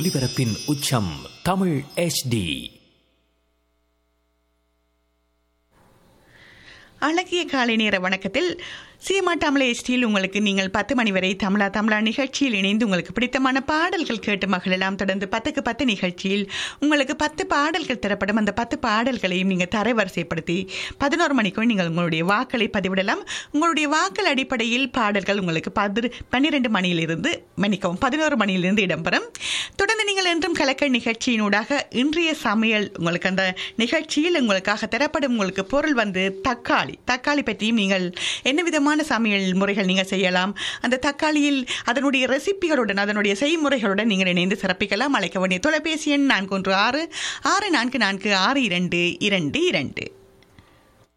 ஒலிபரப்பின் உச்சம் தமிழ் HD அழகிய காலை நேர வணக்கத்தில் சீமா தமிழ் எஸ்டியில் உங்களுக்கு நீங்கள் பத்து மணி வரை தமிழா தமிழா நிகழ்ச்சியில் இணைந்து உங்களுக்கு பிடித்தமான பாடல்கள் கேட்டு மகிழலாம் தொடர்ந்து பத்துக்கு பத்து நிகழ்ச்சியில் உங்களுக்கு பத்து பாடல்கள் தரப்படும் அந்த பத்து பாடல்களையும் நீங்கள் தரவரிசைப்படுத்தி பதினோரு மணிக்கும் நீங்கள் உங்களுடைய வாக்களை பதிவிடலாம் உங்களுடைய வாக்கள் அடிப்படையில் பாடல்கள் உங்களுக்கு பது பன்னிரெண்டு மணியிலிருந்து மன்னிக்கவும் பதினோரு மணியிலிருந்து இடம்பெறும் தொடர்ந்து நீங்கள் என்றும் கலக்கல் நிகழ்ச்சியினூடாக இன்றைய சமையல் உங்களுக்கு அந்த நிகழ்ச்சியில் உங்களுக்காக தரப்படும் உங்களுக்கு பொருள் வந்து தக்காளி தக்காளி பற்றியும் நீங்கள் என்ன விதமான சமையல் முறைகள் நீங்கள் செய்யலாம் அந்த தக்காளியில் அதனுடைய ரெசிப்பிகளுடன் அதனுடைய செய்முறைகளுடன் நீங்கள் இணைந்து சிறப்பிக்கலாம் அழைக்க வேண்டிய தொலைபேசி எண் நான்கு ஒன்று ஆறு ஆறு நான்கு நான்கு ஆறு இரண்டு இரண்டு இரண்டு